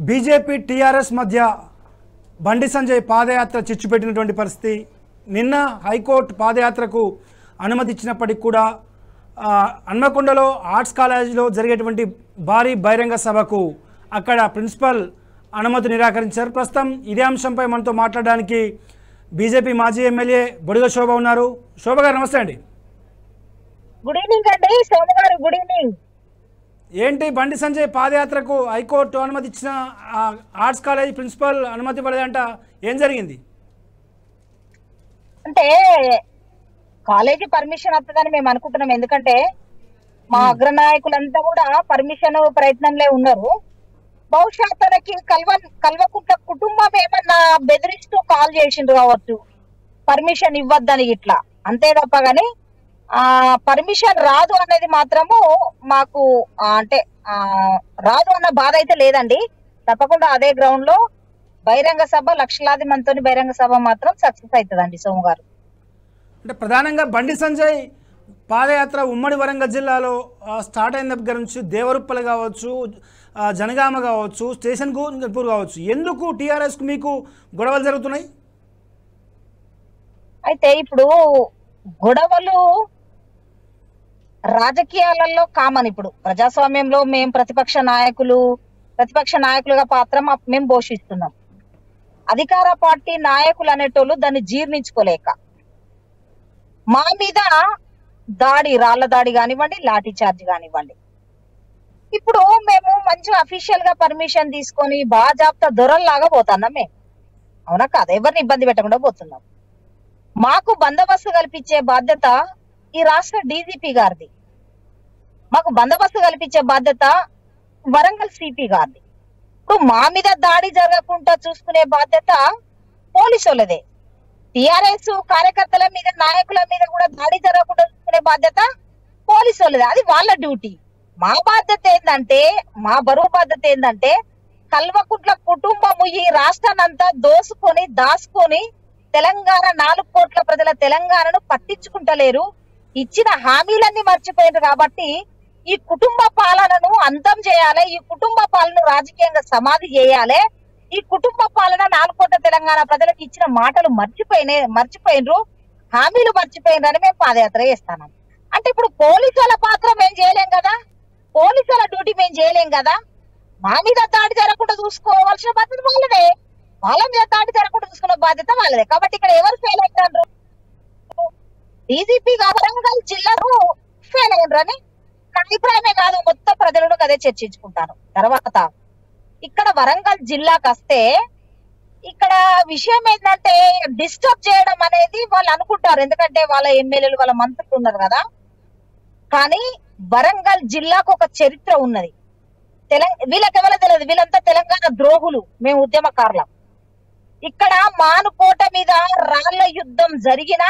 BJP TRS మధ్య బండి సంజయ్ పాదయాత్ర చిచ్చుపెట్టినటువంటి పరిస్థితి నిన్న హైకోర్టు పాదయాత్రకు అనుమతి ఇచ్చినప్పటికీ కూడా ఆ, హన్మకొండలో ఆర్ట్స్ కాలేజీలో జరిగేటువంటి భారీ బహిరంగ సభకు అక్కడ ప్రిన్సిపల్ అనుమతి నిరాకరించారు ప్రస్తుతం ఇదే అంశంపై మనతో మాట్లాడడానికి బీజేపీ మాజీ ఎమ్మెల్యే బొడిగ శోభ ఉన్నారు శోభ గారు నమస్తే అండి గుడ్ ఈవినింగ్ అండి సోము గారు గుడ్ ఈవినింగ్ ఏంటి బండి సంజయ్ పాదయాత్రకు హైకోర్టు అనుమతి ఇచ్చిన ఆ, ఆర్ట్స్ కాలేజ్ ప్రిన్సిపల్ అనుమతి పడదంట ఏం జరిగింది అంటే కాలేజీ పర్మిషన్ వస్తుందని మేము అనుకుంటున్నాం ఎందుకంటే మా అగ్రనాయకులంతా కూడా పర్మిషన్ ప్రయత్నంలో ఉన్నారు బహుశా తనకి కల్వ కల్వకుంట కుటుంబం ఏమన్నా బెదిరిస్తూ కాల్ చేసిండ్రు కావచ్చు పర్మిషన్ ఇవ్వద్దని ఇట్లా అంతే తప్ప గాని ఆ పర్మిషన్ రాదు అనేది మాత్రము మాకు ఆ, అంటే ఆ రాదు అన్న బాధ అయితే లేదండి తప్పకుండా అదే గ్రౌండ్ లో బహిరంగ సభ లక్షలాది మందితోని బహిరంగ సభ మాత్రం సక్సెస్ అవుతుందండి సోము గారు అంటే ప్రధానంగా బండి సంజయ్ పాదయాత్ర ఉమ్మడి వరంగల్ జిల్లాలో ఆ, స్టార్ట్ అయిన దగ్గర నుంచి దేవరుప్పలు కావచ్చు ఆ, జనగామ కావచ్చు స్టేషన్ గూపూర్ కావచ్చు ఎందుకు టీఆర్ఎస్కు మీకు గొడవలు జరుగుతున్నాయి అయితే ఇప్పుడు గొడవలు రాజకీయాలలో కామన్ ఇప్పుడు ప్రజాస్వామ్యంలో మేం ప్రతిపక్ష నాయకులు ప్రతిపక్ష నాయకులుగా పాత్ర మా- మేము పోషిస్తున్నాం అధికార పార్టీ నాయకులు అనేటోళ్ళు దాన్ని జీర్ణించుకోలేక మా మీద దాడి రాళ్ల దాడి కానివ్వండి లాఠీ చార్జ్ కానివ్వండి ఇప్పుడు మేము మంచిగా అఫీషియల్ గా పర్మిషన్ తీసుకొని బాజాబ్తా దొరల్లాగా పోతున్నాం మేము అవునా కాదు ఎవరిని ఇబ్బంది పెట్టకుండా పోతున్నాం మాకు బందోబస్తు కల్పించే బాధ్యత ఈ రాష్ట్ర డీజీపీ గారిది మాకు బందోబస్తు కల్పించే బాధ్యత వరంగల్ సిపి గారిది ఇప్పుడు మా మీద దాడి జరగకుండా చూసుకునే బాధ్యత పోలీసు వాళ్ళదే టిఆర్ఎస్ కార్యకర్తల మీద నాయకుల మీద కూడా దాడి జరగకుండా చూసుకునే బాధ్యత పోలీసు వాళ్ళదే అది వాళ్ళ డ్యూటీ మా బాధ్యత ఏంటంటే మా బరువు బాధ్యత ఏంటంటే కల్వకుంట్ల కుటుంబము ఈ రాష్ట్రాన్నంతా దోసుకొని దాసుకొని తెలంగాణ నాలుగు కోట్ల ప్రజల తెలంగాణను పట్టించుకుంటలేరు ఇచ్చిన హామీలన్నీ మర్చిపోయారు కాబట్టి ఈ కుటుంబ పాలనను అంతం చేయాలి ఈ కుటుంబ పాలన రాజకీయంగా సమాధి చేయాలి ఈ కుటుంబ పాలన నాలుగు కోట్ల తెలంగాణ ప్రజలకు ఇచ్చిన మాటలు మర్చిపోయిన మర్చిపోయినరు హామీలు మర్చిపోయినరని మేము పాదయాత్ర చేస్తాను అంటే ఇప్పుడు పోలీసుల పాత్ర మేము చేయలేం కదా పోలీసుల డ్యూటీ మేము చేయలేం కదా మా మీద దాడి జరగకుండా చూసుకోవాల్సిన బాధ్యత వాళ్ళదే వాళ్ళ మీద దాడి జరగకుండా చూసుకున్న బాధ్యత వాళ్ళదే కాబట్టి ఇక్కడ ఎవరు ఫెయిల్ అవుతారు డీజీపీ వరంగల్ జిల్లాలో ఫెయిల్ అయ్యారని నా అభిప్రాయమే కాదు మొత్తం ప్రజలను అదే చర్చించుకుంటాను తర్వాత ఇక్కడ వరంగల్ జిల్లాకు వస్తే ఇక్కడ విషయం ఏంటంటే డిస్టర్బ్ చేయడం అనేది వాళ్ళు అనుకుంటారు ఎందుకంటే వాళ్ళ ఎమ్మెల్యేలు వాళ్ళ మంత్రులు ఉన్నారు కదా కానీ వరంగల్ జిల్లాకు ఒక చరిత్ర ఉన్నది తెలంగాణ వీళ్ళకి ఎవరో తెలియదు వీళ్ళంతా తెలంగాణ ద్రోహులు మేము ఉద్యమకారులం ఇక్కడ మానుకోట మీద రాళ్ల యుద్ధం జరిగినా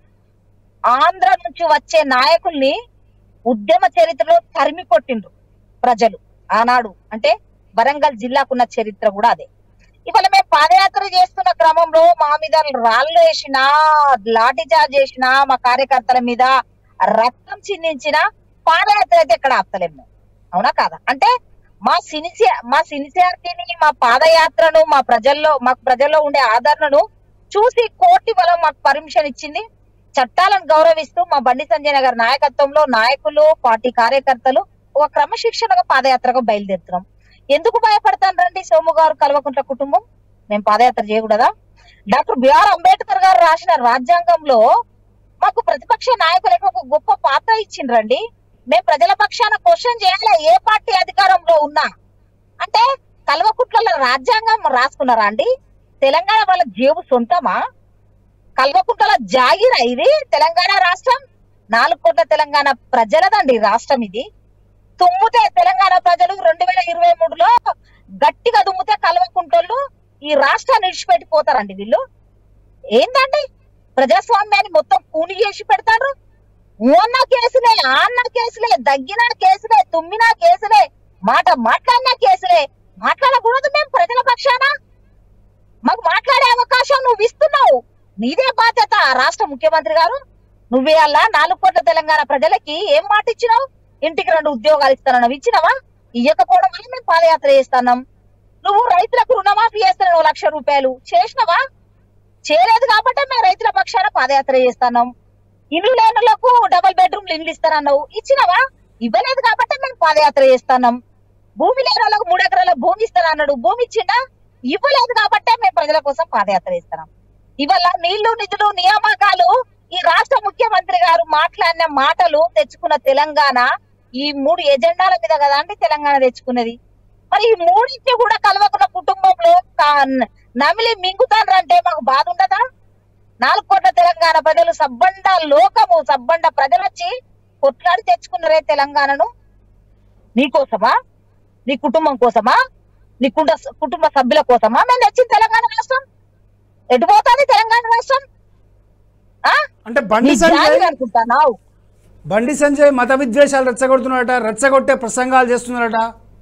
ఆంధ్ర నుంచి వచ్చే నాయకుల్ని ఉద్యమ చరిత్రలో తరిమి కొట్టిండ్రు ప్రజలు ఆనాడు అంటే వరంగల్ జిల్లాకున్న చరిత్ర కూడా అదే ఇవాళ మేము పాదయాత్ర చేస్తున్న క్రమంలో మా మీద రాళ్ళు వేసినా లాఠీ చార్జ్ చేసినా మా కార్యకర్తల మీద రక్తం చిందించిన పాదయాత్ర అయితే ఎక్కడ ఆపుతలేము మేము అవునా కాదా అంటే మా సిన్సియర్ మా సిన్సియారిటీని మా పాదయాత్రను మా ప్రజల్లో మాకు ప్రజల్లో ఉండే ఆదరణను చూసి కోర్టు వల్ల మాకు పర్మిషన్ ఇచ్చింది చట్టాలను గౌరవిస్తూ మా బండి సంజయ్ నగర్ నాయకత్వంలో నాయకులు పార్టీ కార్యకర్తలు ఒక క్రమశిక్షణగా పాదయాత్రకు బయలుదేరుతున్నాం ఎందుకు భయపడతాను రండి సోము గారు కల్వకుంట్ల కుటుంబం మేము పాదయాత్ర చేయకూడదా డాక్టర్ బిఆర్ అంబేద్కర్ గారు రాసిన రాజ్యాంగంలో మాకు ప్రతిపక్ష నాయకులకు ఒక గొప్ప పాత్ర ఇచ్చిండ్రండి మేము ప్రజల పక్షాన క్వశ్చన్ చేయాలి ఏ పార్టీ అధికారంలో ఉన్నా అంటే కల్వకుంట్ల రాజ్యాంగం రాసుకున్నారా అండి తెలంగాణ వాళ్ళ జేబు సొంతమా కల్వకుంట్ల జాగిరా ఇది తెలంగాణ రాష్ట్రం నాలుగు కోట్ల తెలంగాణ ప్రజలదండి ఈ రాష్ట్రం ఇది తుమ్ముతే తెలంగాణ ప్రజలు రెండు వేల ఇరవై మూడులో గట్టిగా దుమ్ముతే కల్వకుంటోళ్ళు ఈ రాష్ట్రాన్ని విడిచిపెట్టిపోతారండి వీళ్ళు ఏందండి ప్రజాస్వామ్యాన్ని మొత్తం కూని చేసి పెడతారు ఓన్న కేసులే ఆన్న కేసులే దగ్గిన కేసులే తుమ్మిన కేసులే మాట మాట్లాడిన కేసులే మాట్లాడకూడదు మేము ప్రజల పక్షాన మాకు మాట్లాడే అవకాశం నువ్వు ఇస్తున్నావు నీదే బాధ్యత రాష్ట్ర ముఖ్యమంత్రి గారు నువ్వే అలా నాలుగు కోట్ల తెలంగాణ ప్రజలకి ఏం మాట ఇచ్చినావు ఇంటికి రెండు ఉద్యోగాలు ఇస్తానన్నావు ఇచ్చినావా ఇవ్వకపోవడం వల్ల మేము పాదయాత్ర చేస్తున్నాం నువ్వు రైతులకు రుణమాఫీ చేస్తున్నావు లక్ష రూపాయలు చేసినవా చేయలేదు కాబట్టి మేము రైతుల పక్షాన పాదయాత్ర చేస్తున్నాం ఇల్లు లేనులకు డబుల్ బెడ్రూమ్లు ఇల్లు ఇస్తానన్నావు ఇచ్చినవా ఇవ్వలేదు కాబట్టి మేము పాదయాత్ర చేస్తున్నాం భూమి లేని వాళ్ళకు మూడు ఎకరాల భూమి ఇస్తానన్నాడు భూమి ఇచ్చిందా ఇవ్వలేదు కాబట్టే మేము ప్రజల కోసం పాదయాత్ర చేస్తున్నాం ఇవాళ నీళ్లు నిధులు నియామకాలు ఈ రాష్ట్ర ముఖ్యమంత్రి గారు మాట్లాడిన మాటలు తెచ్చుకున్న తెలంగాణ ఈ మూడు ఎజెండాల మీద కదా అండి తెలంగాణ తెచ్చుకున్నది మరి ఈ మూడింటి కూడా కలవకున్న కుటుంబంలో కా- నమిలి మింగుతానంటే మాకు బాధ ఉండదా నాలుగు కోట్ల తెలంగాణ ప్రజలు సబ్బండ లోకము సబ్బండ ప్రజలు వచ్చి కొట్లాడి తెచ్చుకున్నారే తెలంగాణను నీకోసమా నీ కుటుంబం కోసమా నీ కుటుంబ కుటుంబ సభ్యుల కోసమా మేము తెచ్చింది తెలంగాణ రాష్ట్రం ఎటు పోతుంది తెలంగాణ రాష్ట్రం ఆ? అంటే నీ బండి జాలి సంజయ్ అనుకుంటున్నావు బండి సంజయ్ మత విద్వేషాలు రెచ్చగొడుతున్నారట రెచ్చగొట్టే ప్రసంగాలు చేస్తున్నారట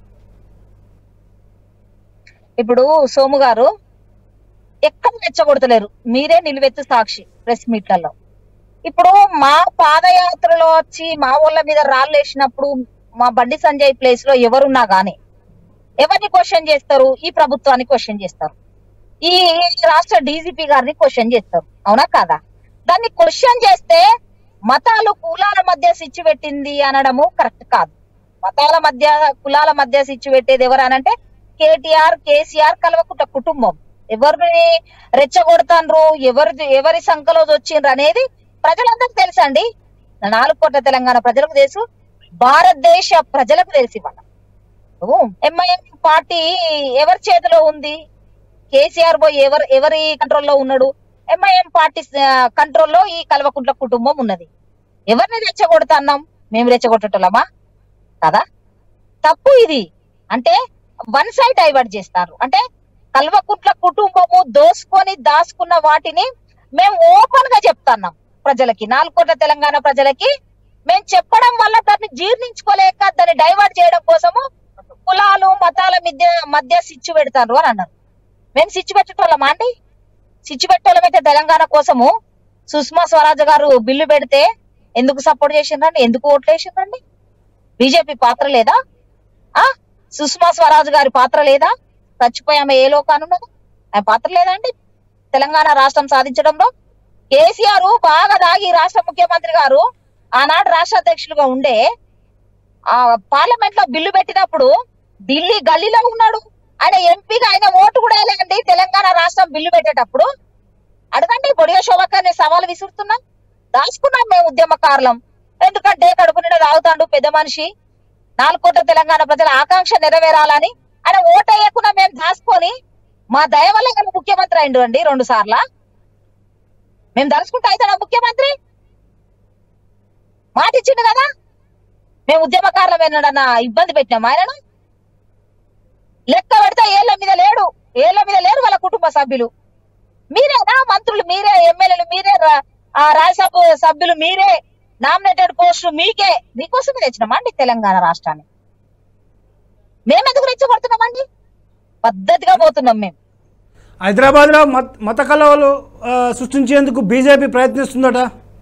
ఇప్పుడు సోము గారు ఎక్కడ రెచ్చగొడతలేరు మీరే నిలువెత్తు సాక్షి ప్రెస్ మీట్లలో ఇప్పుడు మా పాదయాత్రలో వచ్చి మా ఊళ్ళ మీద రాళ్ళు వేసినప్పుడు మా బండి సంజయ్ ప్లేస్ లో ఎవరున్నా గానీ ఎవరిని క్వశ్చన్ చేస్తారు ఈ ప్రభుత్వాన్ని క్వశ్చన్ చేస్తారు ఈ రాష్ట్ర డీజీపీ గారిని క్వశ్చన్ చేస్తారు అవునా కాదా దాన్ని క్వశ్చన్ చేస్తే మతాలు కులాల మధ్య సిచ్చు పెట్టింది అనడము కరెక్ట్ కాదు మతాల మధ్య కులాల మధ్య సిచ్చు పెట్టేది ఎవరు అనంటే కేటీఆర్ కేసీఆర్ కలవకుట కుటుంబం ఎవరిని రెచ్చగొడతాండ్రు ఎవరి ఎవరి సంఖలో వచ్చిండ్రు అనేది ప్రజలందరికీ తెలుసండి నాలుగు కోట్ల తెలంగాణ ప్రజలకు తెలుసు భారతదేశ ప్రజలకు తెలిసి వాళ్ళ ఎంఐఎం పార్టీ ఎవరి చేతిలో ఉంది కేసీఆర్ పోయి ఎవరు ఎవరి కంట్రోల్లో ఉన్నాడు ఎంఐఎం పార్టీ కంట్రోల్లో ఈ కల్వకుంట్ల కుటుంబం ఉన్నది ఎవరిని రెచ్చగొడుతున్నాం మేము రెచ్చగొట్టటోళ్ళమా కదా తప్పు ఇది అంటే వన్ సైడ్ డైవర్ట్ చేస్తారు అంటే కల్వకుంట్ల కుటుంబము దోసుకొని దాచుకున్న వాటిని మేము ఓపెన్ గా చెప్తున్నాం ప్రజలకి నాలుగు కోట్ల తెలంగాణ ప్రజలకి మేము చెప్పడం వల్ల దాన్ని జీర్ణించుకోలేక దాన్ని డైవర్ట్ చేయడం కోసము కులాలు మతాల మధ్య మధ్య సిచ్చు పెడతారు అని అన్నారు మేము సిచ్చు పెట్టేటోళ్ళమా అండి సిచ్చు పెట్టేటోళ్ళమైతే తెలంగాణ కోసము సుష్మా స్వరాజ్ గారు బిల్లు పెడితే ఎందుకు సపోర్ట్ చేసిండ్రండి ఎందుకు ఓట్లు వేసిండ్రండి బీజేపీ పాత్ర లేదా ఆ సుష్మా స్వరాజ్ గారి పాత్ర లేదా చచ్చిపోయి ఆమె ఏ లోకానున్నది ఆమె పాత్ర లేదా అండి తెలంగాణ రాష్ట్రం సాధించడంలో కేసీఆర్ బాగా దాగి రాష్ట్ర ముఖ్యమంత్రి గారు ఆనాడు రాష్ట్ర అధ్యక్షులుగా ఉండే ఆ పార్లమెంట్ లో బిల్లు పెట్టినప్పుడు ఢిల్లీ గల్లీలో ఉన్నాడు ఆయన ఎంపీగా ఆయన ఓటు కూడా వేయలేదండి తెలంగాణ రాష్ట్రం బిల్లు పెట్టేటప్పుడు అడగండి బొడిగ శోభక్కర్ని సవాల్ విసురుతున్నాం దాచుకున్నాం మేము ఉద్యమకారులం ఎందుకంటే కడుపు నిండా తాగుతాడు పెద్ద మనిషి నాలుగు కోట్ల తెలంగాణ ప్రజల ఆకాంక్ష నెరవేరాలని ఆయన ఓటు వేయకుండా మేము దాచుకొని మా దయ వల్ల ఆయన ముఖ్యమంత్రి అయిండు అండి రెండు సార్ల మేము దలుచుకుంటే అవుతాడా ముఖ్యమంత్రి మాట ఇచ్చిండు కదా మేము ఉద్యమకారులం ఏమన్నా ఇబ్బంది పెట్టినాం ఆయనను లెక్క పెడితే ఏళ్ల మీద లేడు ఏళ్ల మీద లేరు వాళ్ళ కుటుంబ సభ్యులు మీరేనా మంత్రులు మీరే ఎమ్మెల్యేలు మీరే రా- ఆ రాజ్యసభ సభ్యులు మీరే నామినేటెడ్ పోస్టు మీకే మీకోసమే తెచ్చినామా అండి తెలంగాణ రాష్ట్రాన్ని మేమెందుకు రెచ్చగొడుతున్నామండి పద్ధతిగా పోతున్నాం మేము హైదరాబాద్లో మత మత కలవలు ఆ, సృష్టించేందుకు బీజేపీ ప్రయత్నిస్తుందట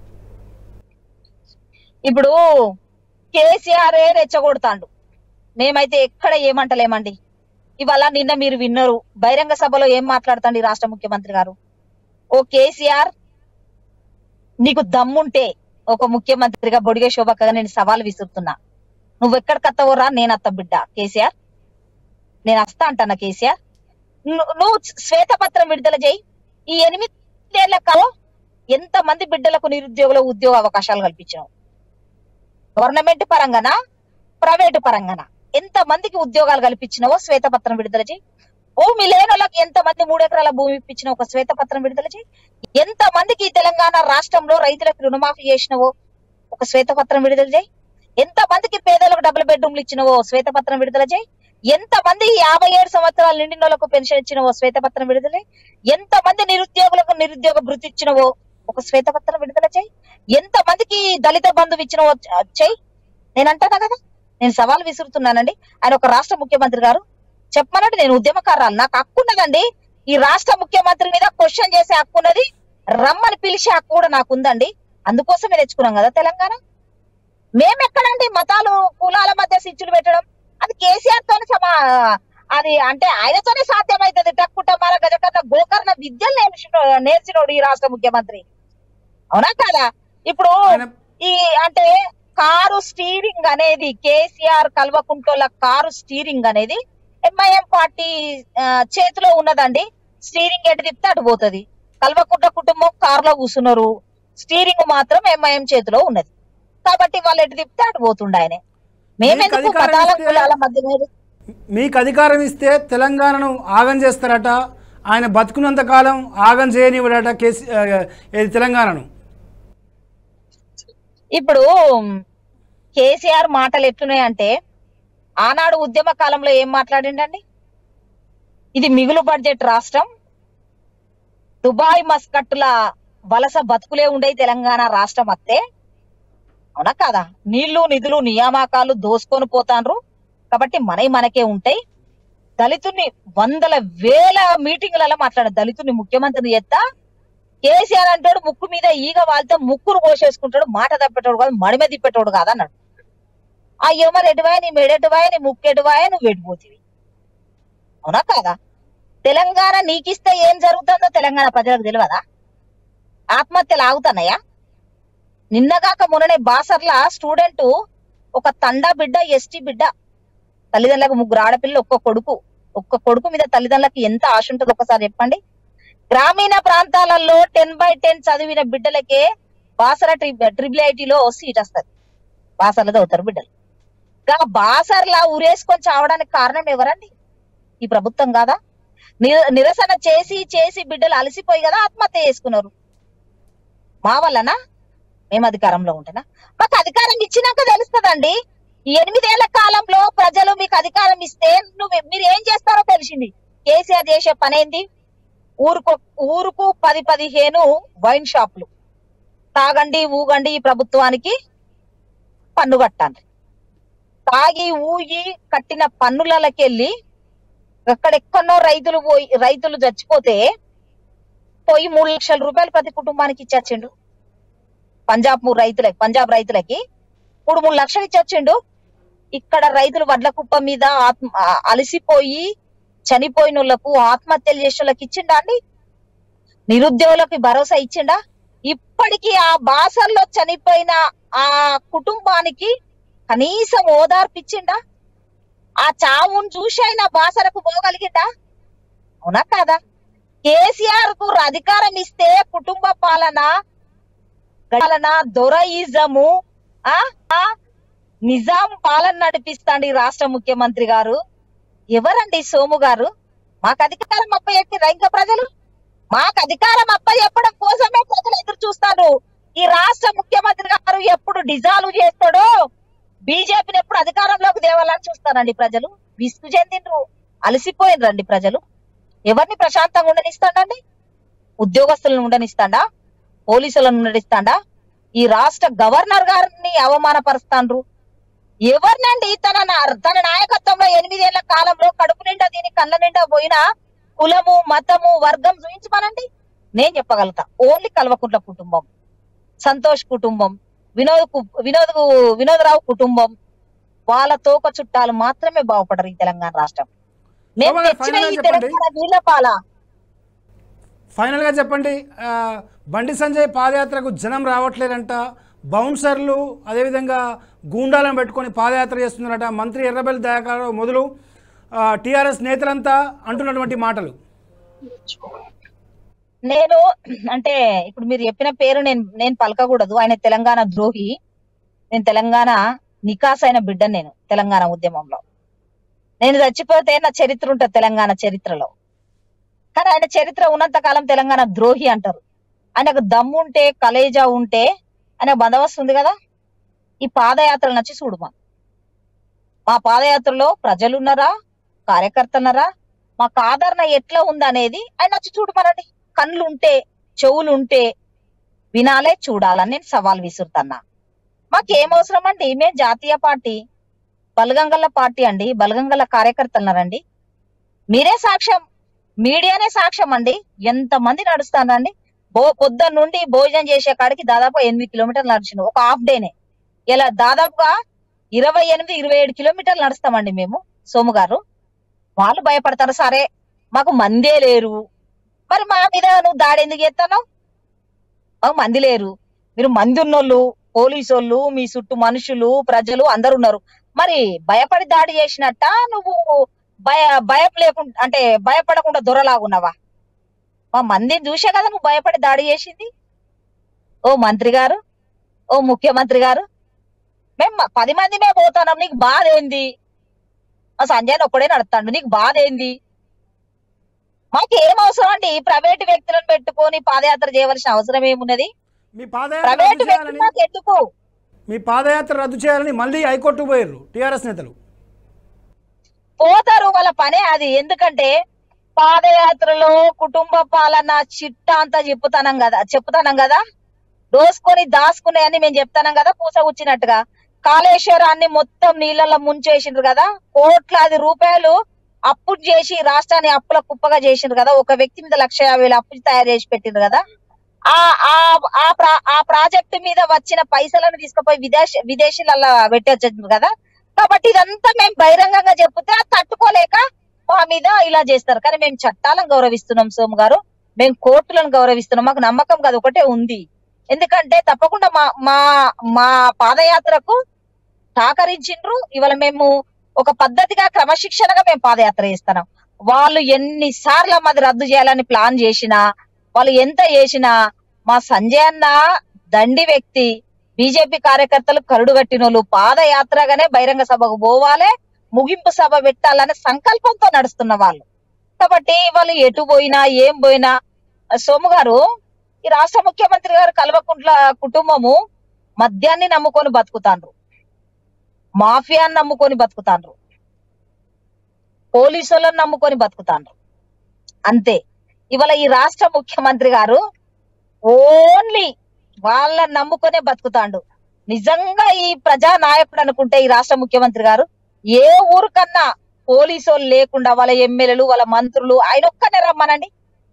ఇప్పుడు కేసీఆర్ రెచ్చగొడతాండు మేమైతే ఎక్కడ ఏమంటలేమండి ఇవాళ నిన్న మీరు విన్నారు బహిరంగ సభలో ఏం మాట్లాడుతాండి రాష్ట్ర ముఖ్యమంత్రి గారు ఓ కేసీఆర్ నీకు దమ్ముంటే ఒక ముఖ్యమంత్రిగా బొడిగే శోభక్కగా నేను సవాల్ విసురుతున్నా నువ్వు ఎక్కడికి అత్తవోరా నేను అత్త బిడ్డ కేసీఆర్ నేను వస్తా అంటానా కేసీఆర్ ను- నువ్వు శ్వేతపత్రం విడుదల చేయి ఈ ఎనిమిదేళ్ల కాలం ఎంత మంది బిడ్డలకు నిరుద్యోగుల ఉద్యోగ అవకాశాలు కల్పించావు గవర్నమెంట్ పరంగానా ప్రైవేటు పరంగానా ఎంత మందికి ఉద్యోగాలు కల్పించినావో శ్వేతపత్రం విడుదల చేయి భూమి లేని వాళ్ళకి ఎంత మంది మూడు ఎకరాల భూమి ఇప్పించిన ఒక శ్వేతపత్రం విడుదల చేయి ఎంత మందికి ఈ తెలంగాణ రాష్ట్రంలో రైతులకు రుణమాఫీ చేసినవో ఒక శ్వేతపత్రం విడుదల చేయి ఎంత మందికి పేదలకు డబుల్ బెడ్రూమ్లు ఇచ్చినవో శ్వేతపత్రం విడుదల చేయి ఎంత మంది యాభై ఏడు సంవత్సరాలు నిండిన వాళ్ళకు పెన్షన్ ఇచ్చినవో శ్వేతపత్రం విడుదల చేయి ఎంత మంది నిరుద్యోగులకు నిరుద్యోగ భృతి ఇచ్చినవో ఒక శ్వేతపత్రం విడుదల చేయి ఎంత మందికి దళిత బంధువు ఇచ్చినవో చ- చేయి నేను అంటానా కదా నేను సవాల్ విసురుతున్నానండి ఆయన ఒక రాష్ట్ర ముఖ్యమంత్రి గారు చెప్పమనండి నేను ఉద్యమకారాలు నాకు హక్కు ఉన్నదండి ఈ రాష్ట్ర ముఖ్యమంత్రి మీద క్వశ్చన్ చేసే హక్కు ఉన్నది రమ్మని పిలిచే హక్కు కూడా నాకు ఉందండి అందుకోసమే తెచ్చుకున్నాం కదా తెలంగాణ మేమెక్కడండి మతాలు కులాల మధ్య సిచ్చులు పెట్టడం అది కేసీఆర్ తోని సమా ఆ అది అంటే ఆయనతోనే సాధ్యమైతుంది టక్కుట మన గజకర్ణ గోకర్ణ విద్యలు నేర్చిన నేర్చినోడు ఈ రాష్ట్ర ముఖ్యమంత్రి అవునా కదా ఇప్పుడు ఆయన ఈ అంటే కారు స్టీరింగ్ అనేది కేసీఆర్ కల్వకుంటోళ్ళ కారు స్టీరింగ్ అనేది ఎంఐఎం పార్టీ ఆ, చేతిలో ఉన్నదండి స్టీరింగ్ ఎటు తిప్పితే అటు పోతుంది కల్వకుంట కుటుంబం కారులో కూర్చున్నారు స్టీరింగ్ మాత్రం ఎంఐఎం చేతిలో ఉన్నది కాబట్టి వాళ్ళు ఎటు తిప్పితే అటు పోతుండే ఆయన మేమెందుకు అధికారం పదాల ఇస్తే- కులాల మధ్య మీద మీకు అధికారం ఇస్తే తెలంగాణను ఆగం చేస్తారట ఆయన బతుకున్నంత కాలం ఆగం చేయనివ్వడట కేసీ ఆ, ఏది తెలంగాణను ఇప్పుడు కేసీఆర్ మాటలు ఎట్లున్నాయంటే ఆనాడు ఉద్యమ కాలంలో ఏం మాట్లాడిండండి ఇది మిగులు బడ్జెట్ రాష్ట్రం దుబాయ్ మస్కట్టుల వలస బతుకులే ఉండే తెలంగాణ రాష్ట్రం అత్తే అవునా కాదా నీళ్లు నిధులు నియామకాలు దోసుకొని పోతాండ్రు కాబట్టి మనవి మనకే ఉంటాయి దళితుని వందల వేల మీటింగ్లలో మాట్లాడ దళితుని ముఖ్యమంత్రిని ఎత్తా కేసీఆర్ అంటాడు ముక్కు మీద ఈగ వాళ్తే ముక్కును కోసేసుకుంటాడు మాట తప్పేటోడు కాదు మడిమ తిప్పేటోడు కాదు అన్నాడు అయ్యో మరి ఎటువాయ నీ మెడెటువాయ నీ ముక్కు ఎటువాయ నువ్వు ఎటుపోతివి అవునా కాదా తెలంగాణ నీకిస్తే ఏం జరుగుతుందో తెలంగాణ ప్రజలకు తెలియదా ఆత్మహత్యలు ఆగుతున్నాయా నిన్నగాక మొన్ననే బాసర్ల స్టూడెంట్ ఒక తండా బిడ్డ ఎస్టీ బిడ్డ తల్లిదండ్రులకు ముగ్గురు ఆడపిల్లలు ఒక్క కొడుకు ఒక్క కొడుకు మీద తల్లిదండ్రులకు ఎంత ఆశ ఉంటుందో ఒకసారి చెప్పండి గ్రామీణ ప్రాంతాలలో టెన్ బై టెన్ చదివిన బిడ్డలకే బాసర ట్రిపుల్ ఐటీలో సీట్ వస్తుంది బాసర్లో చదువుతారు బిడ్డలు గా బాసర్లా ఉరేసుకొని చావడానికి కారణం ఎవరండి ఈ ప్రభుత్వం కాదా నిర- నిరసన చేసి చేసి బిడ్డలు అలసిపోయి కదా ఆత్మహత్య చేసుకున్నారు మా వల్లనా మేము అధికారంలో ఉంటేనా మాకు అధికారం ఇచ్చినాక తెలుస్తుందండి ఈ ఎనిమిదేళ్ల కాలంలో ప్రజలు మీకు అధికారం ఇస్తే నువ్వు మీరు ఏం చేస్తారో తెలిసింది కేసీఆర్ చేసే పనేంది ఊరుకు ఊరుకు పది పదిహేను వైన్ షాపులు తాగండి ఊగండి ఈ ప్రభుత్వానికి పన్ను కట్టండి తాగి ఊగి కట్టిన పన్నులకెళ్ళి ఎక్కడెక్కడో రైతులు పోయి రైతులు చచ్చిపోతే పోయి మూడు లక్షల రూపాయలు ప్రతి కుటుంబానికి ఇచ్చేచ్చిండు పంజాబ్ మూడు రైతులకి పంజాబ్ రైతులకి మూడు మూడు లక్షలు ఇచ్చొచ్చిండు ఇక్కడ రైతులు వడ్ల కుప్ప మీద ఆత్మ ఆ, అలసిపోయి చనిపోయిన వాళ్ళకు ఆత్మహత్యలు చేసిన వాళ్ళకి ఇచ్చిండా అండి నిరుద్యోగులకు భరోసా ఇచ్చిండా ఇప్పటికీ ఆ బాసల్లో చనిపోయిన ఆ కుటుంబానికి కనీసం ఓదార్పిచ్చిండా ఆ చావును చూసి ఆయన బాసరకు పోగలిగిండా అవునా కాదా కేసీఆర్ కు అధికారం ఇస్తే కుటుంబ పాలన పాలన దొరయిజము ఆ ఆ, నిజాం పాలన నడిపిస్తాండి ఈ రాష్ట్ర ముఖ్యమంత్రి గారు ఎవరండి సోము గారు మాకు అధికారం అప్ప చెప్పిరా ఇంకా ప్రజలు మాకు అధికారం అప్ప చెప్పడం కోసమే ప్రజలు ఎదురు చూస్తారు ఈ రాష్ట్ర ముఖ్యమంత్రి గారు ఎప్పుడు డిజాల్వ్ చేస్తాడో బీజేపీని ఎప్పుడు అధికారంలోకి తేవాలని చూస్తారండి ప్రజలు విసుగు చెందిండ్రు అలసిపోయినరండి ప్రజలు ఎవరిని ప్రశాంతంగా ఉండనిస్తాడండి ఉద్యోగస్తులను ఉండనిస్తాడా పోలీసులను ఉండనిస్తాడా ఈ రాష్ట్ర గవర్నర్ గారిని అవమానపరుస్తాండ్రు ఎవరినండి తన నా- తన నాయకత్వంలో ఎనిమిదేళ్ల కాలంలో కడుపు నిండా దీని కళ్ళ నిండా పోయిన కులము మతము వర్గం చూపించమనండి నేను చెప్పగలుగుతా ఓన్లీ కల్వకుంట్ల కుటుంబం సంతోష్ కుటుంబం వినోద్ కు- వినోద్ కు- వినోదరావు కుటుంబం వాళ్ళ తోక చుట్టాలు మాత్రమే బాగుపడరు ఈ తెలంగాణ రాష్ట్రం మేము శోభ గారు, తెచ్చిన final గా ఈ చెప్పండి. తెలంగాణ వీళ్ళ పాల ఫైనల్గా చెప్పండి ఆ, బండి సంజయ్ పాదయాత్రకు జనం రావట్లేదంట బౌన్సర్లు అదేవిధంగా గూండాలను పెట్టుకొని పాదయాత్ర చేస్తున్నారట మంత్రి ఎర్రబెల్లి దయాకర్ మొదలు టీఆర్ఎస్ నేతలంతా అంటున్నటువంటి మాటలు నేను అంటే ఇప్పుడు మీరు చెప్పిన పేరు నేను నేను పలకకూడదు ఆయన తెలంగాణ ద్రోహి నేను తెలంగాణ నికాస్ అయిన బిడ్డ నేను తెలంగాణ ఉద్యమంలో నేను చచ్చిపోతే నా చరిత్ర ఉంటుంది తెలంగాణ చరిత్రలో కానీ ఆయన చరిత్ర ఉన్నంత కాలం తెలంగాణ ద్రోహి అంటారు ఆయనకు దమ్ము ఉంటే కలేజా ఉంటే ఆయన బందోబస్తు ఉంది కదా ఈ పాదయాత్రలు నచ్చి చూడమా మా పాదయాత్రలో ప్రజలు ఉన్నారా కార్యకర్తలున్నారా మాకు ఆదరణ ఎట్లా ఉందనేది ఆయన వచ్చి చూడమనండి కళ్ళు ఉంటే చెవులు ఉంటే వినాలే చూడాలని నేను సవాల్ విసురుతున్నా మాకేం అవసరం అండి మేము జాతీయ పార్టీ బలగంగల్ల పార్టీ అండి బలగంగల్ల కార్యకర్తలున్నారండి మీరే సాక్ష్యం మీడియానే సాక్ష్యం అండి ఎంత మంది నడుస్తానండి బో పొద్దున్న నుండి భోజనం చేసే కాడికి దాదాపు ఎనిమిది కిలోమీటర్లు నడిచిండు ఒక హాఫ్ డేనే ఇలా దాదాపుగా ఇరవై ఎనిమిది ఇరవై ఏడు కిలోమీటర్లు నడుస్తామండి మేము సోము గారు వాళ్ళు భయపడతారు సరే మాకు మందే లేరు మరి మా మీద నువ్వు దాడి ఎందుకు చేస్తావు మాకు మంది లేరు మీరు మంది ఉన్నోళ్ళు పోలీసు వాళ్ళు మీ చుట్టూ మనుషులు ప్రజలు అందరు ఉన్నారు మరి భయపడి దాడి చేసినట్ట నువ్వు భయ భయం లేకుండా అంటే భయపడకుండా దొరలాగున్నావా మా మందిని చూసే కదా నువ్వు భయపడి దాడి చేసింది ఓ మంత్రి గారు ఓ ముఖ్యమంత్రి గారు మేము మ- పది మంది మేము పోతున్నాం నీకు బాధ ఏంది మా సంజయ్ ఒక్కడే నడుస్తాడు నీకు బాధ ఏంది మాకు ఏం అవసరం అండి ప్రైవేట్ వ్యక్తులను పెట్టుకొని పాదయాత్ర చేయవలసిన అవసరం ఏమున్నది మీ పాదయాత్ర ప్రైవేట్ రద్దు వ్యక్తులు చేయాలని మాకు ఎందుకు మీ పాదయాత్ర రద్దు చేయాలని మళ్ళీ హైకోర్టు పోయారు టీఆర్ఎస్ నేతలు పోతారు వాళ్ళ పనే అది ఎందుకంటే పాదయాత్రలో కుటుంబ పాలన చిట్టా అంతా చెప్పుతానం కదా చెప్పుతానం కదా దోసుకొని దాసుకునే అని మేము చెప్తానం కదా పూస వచ్చినట్టుగా కాళేశ్వరాన్ని మొత్తం నీళ్ళల్లో ముంచేసిండ్రు కదా కోట్లాది రూపాయలు అప్పు చేసి రాష్ట్రాన్ని అప్పుల కుప్పగా చేసిండ్రు కదా ఒక వ్యక్తి మీద లక్ష యాభై వేలు అప్పు తయారు చేసి పెట్టిండ్రు కదా ఆ ఆ ఆ ప్రా- ఆ ప్రాజెక్టు మీద వచ్చిన పైసలను తీసుకుపోయి విదేశ విదేశీలలో పెట్టొచ్చు కదా కాబట్టి ఇదంతా మేము బహిరంగంగా చెప్తే అది తట్టుకోలేక మా మీద ఇలా చేస్తారు కానీ మేము చట్టాలను గౌరవిస్తున్నాం సోము గారు మేము కోర్టులను గౌరవిస్తున్నాం మాకు నమ్మకం కాదు ఒకటే ఉంది ఎందుకంటే తప్పకుండా మా మా మా పాదయాత్రకు సహకరించిండ్రు ఇవాళ మేము ఒక పద్ధతిగా క్రమశిక్షణగా మేము పాదయాత్ర చేస్తున్నాం వాళ్ళు ఎన్ని సార్లు మాది రద్దు చేయాలని ప్లాన్ చేసినా వాళ్ళు ఎంత చేసినా మా సంజయ్ అన్న దండి వ్యక్తి బీజేపీ కార్యకర్తలు కరుడు కట్టిన వాళ్ళు పాదయాత్రగానే బహిరంగ సభకు పోవాలి ముగింపు సభ పెట్టాలనే సంకల్పంతో నడుస్తున్న వాళ్ళు కాబట్టి వాళ్ళు ఎటు పోయినా ఏం పోయినా సోము గారు ఈ రాష్ట్ర ముఖ్యమంత్రి గారు కల్వకుంట్ల కుటుంబము మద్యాన్ని నమ్ముకొని బతుకుతాండ్రు మాఫియాని నమ్ముకొని బతుకుతాండ్రు పోలీసులను నమ్ముకొని బతుకుతాండ్రు అంతే ఇవాళ ఈ రాష్ట్ర ముఖ్యమంత్రి గారు ఓన్లీ వాళ్ళని నమ్ముకునే బతుకుతాండు నిజంగా ఈ ప్రజా నాయకుడు అనుకుంటే ఈ రాష్ట్ర ముఖ్యమంత్రి గారు ఏ ఊరికన్నా పోలీసు వాళ్ళు లేకుండా వాళ్ళ ఎమ్మెల్యేలు వాళ్ళ మంత్రులు ఆయన ఒక్కనే రమ్మనండి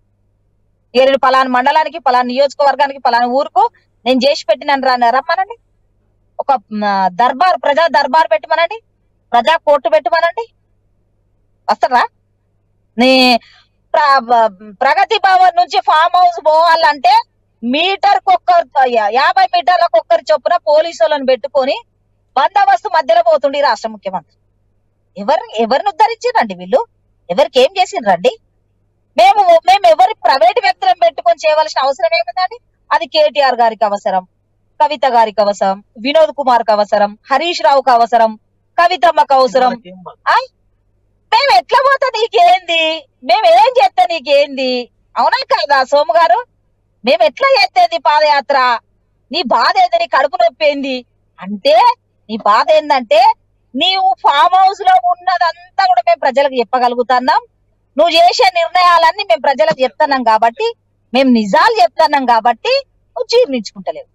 ఏడు పలానా మండలానికి పలానా నియోజకవర్గానికి పలానా ఊరుకు నేను చేసి పెట్టినాను రా రమ్మనండి ఒక మ్, దర్బార్ ప్రజా దర్బార్ పెట్టమనండి ప్రజా కోర్టు పెట్టమనండి వస్తారా నీ ప్ర- బ- ప్రగతి భవన్ నుంచి ఫామ్ హౌస్ పోవాలంటే మీటర్ ఒక్కరు యాభై మీటర్లకు ఒక్కరి చొప్పున పోలీసు వాళ్ళని పెట్టుకొని బందోబస్తు మధ్యలో పోతుండే ఈ రాష్ట్ర ముఖ్యమంత్రి ఎవరు ఎవరిని ఉద్ధరించారండి వీళ్ళు ఎవరికి ఏం చేసిండ్రండి మేము మేము ఎవరి ప్రైవేట్ వ్యక్తులను పెట్టుకొని చేయవలసిన అవసరం ఏముందండి అది కేటీఆర్ గారికి అవసరం కవిత గారికి అవసరం వినోద్ కుమార్ కి అవసరం హరీష్ రావుకి అవసరం కవితమ్మకు అవసరం ఆయ్, మేము ఎట్లా పోతా నీకేంది మేము ఏం చేస్తే నీకేంది అవునా కదా సోము గారు మేము ఎట్లా చేస్తేది పాదయాత్ర నీ బాధ ఏంది నీ కడుపు నొప్పి ఏంది అంటే నీ బాధ ఏందంటే నీవు ఫామ్ హౌస్ లో ఉన్నదంతా కూడా మేము ప్రజలకు చెప్పగలుగుతున్నాం నువ్వు చేసే నిర్ణయాలన్నీ మేము ప్రజలకు చెప్తున్నాం కాబట్టి మేము నిజాలు చెప్తున్నాం కాబట్టి నువ్వు జీర్ణించుకుంటలేవు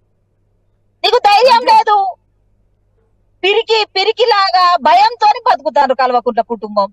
నీకు ధైర్యం లేదు పిరికి పిరికిలాగా భయంతోని బతుకుతారు కల్వకుంట్ల కుటుంబం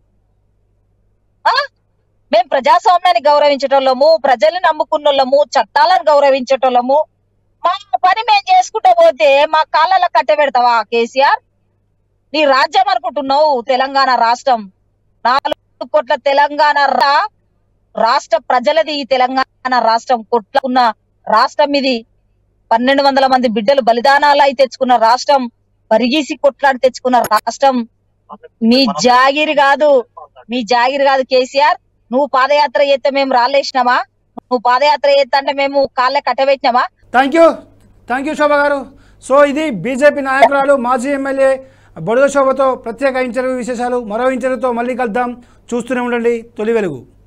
ఆ మేము ప్రజాస్వామ్యాన్ని గౌరవించటోళ్ళము ప్రజల్ని నమ్ముకున్నోళ్ళము చట్టాలను గౌరవించటోళ్ళము మా పని మేము చేసుకుంటూ పోతే మా కాళ్ళలో కట్టబెడతావా కేసీఆర్ నీ రాజ్యం అనుకుంటున్నావు తెలంగాణ రాష్ట్రం నాలుగు కోట్ల తెలంగాణ రా- రాష్ట్ర ప్రజలది ఈ తెలంగాణ రాష్ట్రం కొట్లున్న రాష్ట్రం ఇది పన్నెండు వందల మంది బిడ్డలు బలిదానాలు అయి తెచ్చుకున్న రాష్ట్రం పరిగీసి కొట్లాడి తెచ్చుకున్న రాష్ట్రం మీ జాగిరి కాదు మీ జాగిరి కాదు కేసీఆర్ నువ్వు పాదయాత్ర చేస్తే మేము రాలేసినామా నువ్వు పాదయాత్ర చేస్తా అంటే మేము కాళ్ళ కట్టబెట్టినామా thank you thank you Shobha గారు సో ఇది బీజేపీ నాయకురాలు మాజీ ఎమ్మెల్యే బొడద శోభతో ప్రత్యేక ఇంటర్వ్యూ విశేషాలు మరో ఇంటర్వ్యూతో మళ్ళీ కలుద్దాం చూస్తూనే ఉండండి తొలి వెలుగు